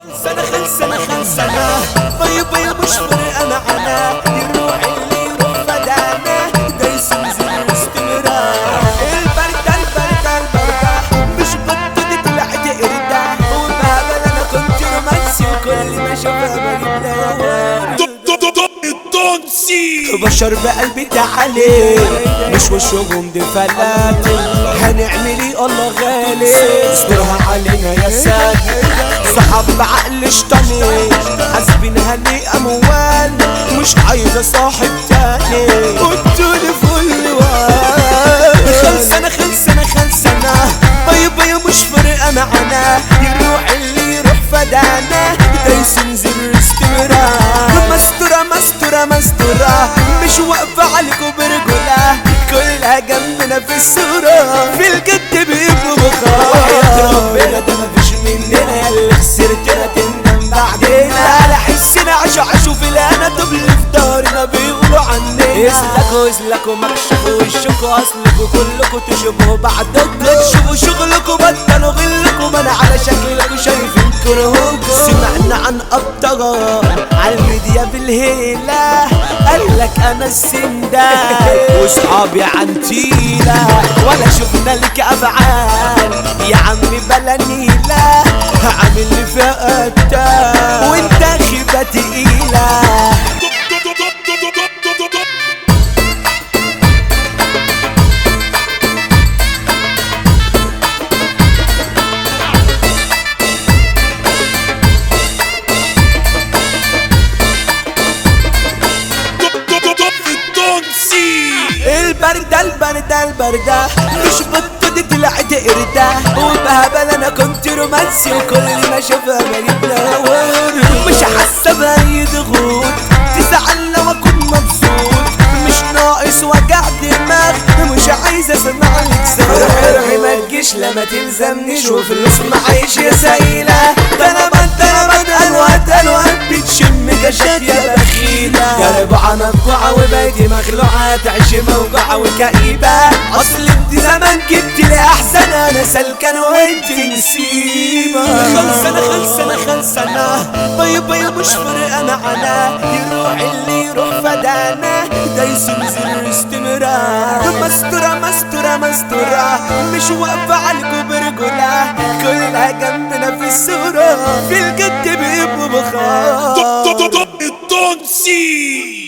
سنة خل سنة خل سنة طيب يا مش فارقة معانا يروح اللي يروح فدانا دايس نزل استمرار البردة البردة البردة مش بطل طلعت قردة وبهبل انا كنت رومانسي وكل ما اشوفها بجيب التونسي بشر بقلبي تعالي مش وشهم دي فلات هنعمل ايه الله غالي استرها علينا يا ساد صحاب بعقل شطاني حاسبين هني اموال مش عايزه صاحب تاني قلتولي فل خلصانه خلصانه خلصانه طيب يا مش فارقه معانا يروح اللي يروح فدانا دايس نزل استمرار مستورة مستورة مستورة مش واقفة عليكم برجولة كلها جنبنا في الصورة في الجد بيبقوا بخار ربنا ده مفيش مننا اللي خسرتنا تندم بعدين على حسنا عشو عشو في الانا طب اللي في دارنا بيقولوا عننا اسلكوا اسلكوا مكشفوا وشكوا اصلكوا كلكوا تشبهوا بعدكم تشوفوا شغلكوا بطلوا غلكم انا على شكلكوا شايفين كرهوكم سمعنا عن ابطال على الميديا بالهيلة قالك انا السندال واصحابي عنتيلة ولا شفنا لك افعال يا عمي بلا نيلة عامل لي فيها قتال وانت خيبة تقيلة التونسي البردة البردة البردة مش بطل طلعت قردة وبهبل انا كنت رومانسي وكل ما اشوفها بجيب لها ورد مش حاسة بأي ضغوط تزعل لو اكون مبسوط مش ناقص وجع دماغ مش عايز اسمع لك سرح ما تجيش لما تلزمنيش وفلوس معيش يا سايلة ده انا بنت انا بنت الوقت الوقت بتشم جشات يا بخيلة يا ربعة مفجوعة وبيتي مخلوعة تعيش موجوعة وكئيبة اصل انت زمان جبت لي احسن انا سلكان وانت نسيبة خلصانة خلصانة خلصانة طيب يا مش فارقة معانا يروح اللي يروح فدانا دايس نزل استمرار مستورة مستورة مستورة مش واقفة عليكم برجولة كلها جنبنا في الصورة في الجد بيبقوا بخار التونسي